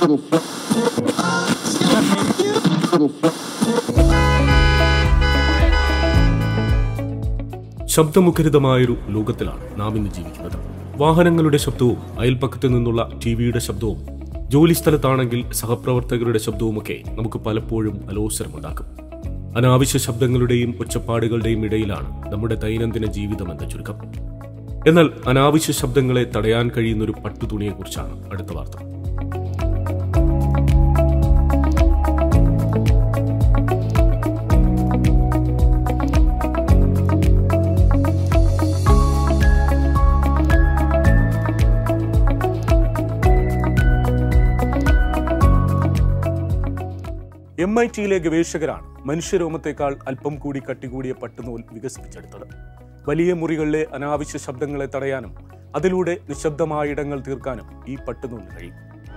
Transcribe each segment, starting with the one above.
ശബ്ദമുഖരിതമായൊരു ലോകത്തിലാണ് നാം ഇന്ന് ജീവിക്കുന്നത് വാഹനങ്ങളുടെ ശബ്ദവും അയൽപ്പക്കത്തു നിന്നുള്ള ടി വിയുടെ ശബ്ദവും ജോലിസ്ഥലത്താണെങ്കിൽ സഹപ്രവർത്തകരുടെ ശബ്ദവുമൊക്കെ നമുക്ക് പലപ്പോഴും അലോസരമുണ്ടാക്കും അനാവശ്യ ശബ്ദങ്ങളുടെയും ഒച്ചപ്പാടുകളുടെയും ഇടയിലാണ് നമ്മുടെ ദൈനംദിന ജീവിതം എന്ന ചുരുക്കം എന്നാൽ അനാവശ്യ ശബ്ദങ്ങളെ തടയാൻ കഴിയുന്ന ഒരു പട്ടുതുണിയെക്കുറിച്ചാണ് അടുത്ത വാർത്ത എം ഐ ടിയിലെ ഗവേഷകരാണ് മനുഷ്യരോമത്തേക്കാൾ അല്പം കൂടി കട്ടികൂടിയ പട്ടുനൂൽ വികസിപ്പിച്ചെടുത്തത് വലിയ മുറികളിലെ അനാവശ്യ ശബ്ദങ്ങളെ തടയാനും അതിലൂടെ നിശബ്ദമായ ഇടങ്ങൾ തീർക്കാനും ഈ പട്ടുനൂലിന് കഴിയും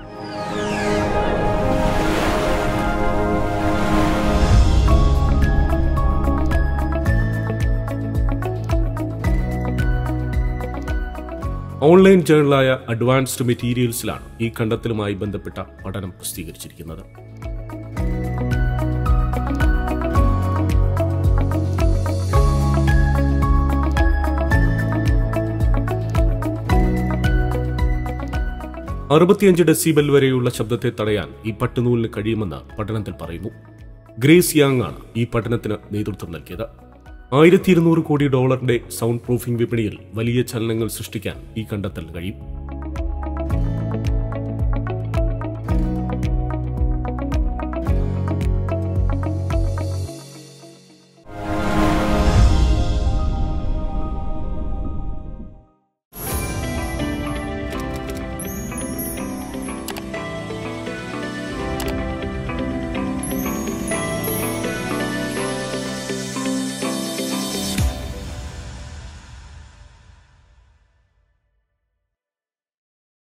ഓൺലൈൻ ജേണലായ അഡ്വാൻസ്ഡ് മെറ്റീരിയൽസിലാണ് ഈ കണ്ടെത്തലുമായി ബന്ധപ്പെട്ട പഠനം പ്രസിദ്ധീകരിച്ചിരിക്കുന്നത് അറുപത്തിയഞ്ച് ഡെസിബൽ വരെയുള്ള ശബ്ദത്തെ തടയാൻ ഈ പട്ടുനൂലിന് കഴിയുമെന്ന് പഠനത്തിൽ പറയുന്നു ഗ്രേസ് യാങ് ആണ് ഈ പഠനത്തിന് നേതൃത്വം നൽകിയത് ആയിരത്തി ഇരുന്നൂറ് കോടി ഡോളറിന്റെ സൗണ്ട് പ്രൂഫിംഗ് വിപണിയിൽ വലിയ ചലനങ്ങൾ സൃഷ്ടിക്കാൻ ഈ കണ്ടെത്തൽ കഴിയും